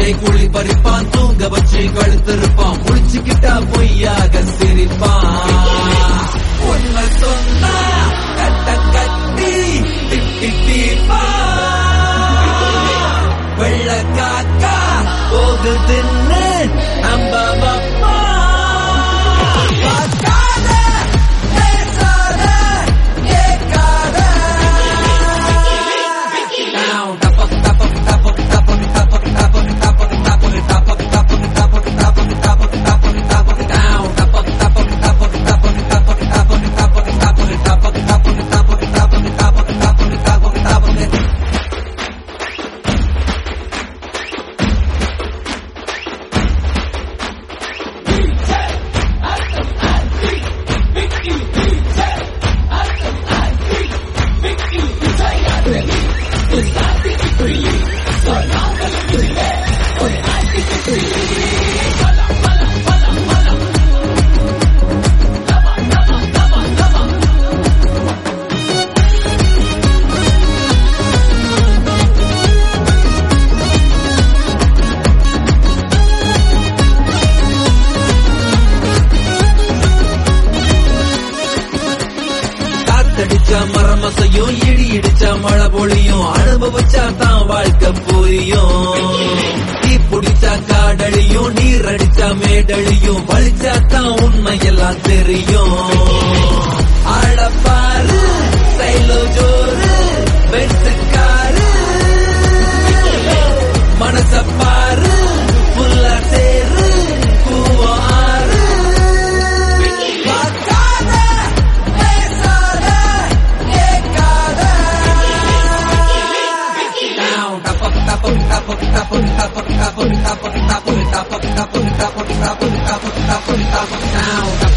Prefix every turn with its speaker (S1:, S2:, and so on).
S1: கை குழி பறிப்பான் தூங்க வச்சு கழுத்திருப்பான் முடிச்சுக்கிட்டா பொய்யாக சிரிப்பான் உண்மை சொன்னா கட்ட கட்டி திட்டிப்பா வெள்ள காக்கா போகுதுன்னு நம்ப வப்பா பார்க்காத, பேசாத, கேட்காத. Down, டபக், டபக், டபக், டபக், டபக், டபக், டபக், டபக், டபக், டபக், டபக், டபக், டபக், டபக், டபக், down, டபக், டபக், டபக், டபக், டபக், டபக், டபக், டபக், டபக், டபக், டபக், டபக், டபக், டபக், டபக், டபக். காத்தடிச்சா மரமசையும் இடி இடிச்சா மழை பொழியும் அனுபவிச்சா தான் வாழ்க்கை புரியும் தீ பிடிச்சா காடழியும் நீர் அடிச்சா மேடழியும் வலிச்சா தான் உண்மையெல்லாம் தெரியும் ஆழப்பாரு சைலோ ஜோரு வெட்டுக்காரு மனச பாரு புல்ல தேரு பூவோ ஆறு பார்க்காத, பேசாத, கேட்காத. Down, டபக், டபக், டபக், டபக், டபக், டபக், டபக், டபக், டபக், டபக், டபக், டபக், டபக், டபக், down,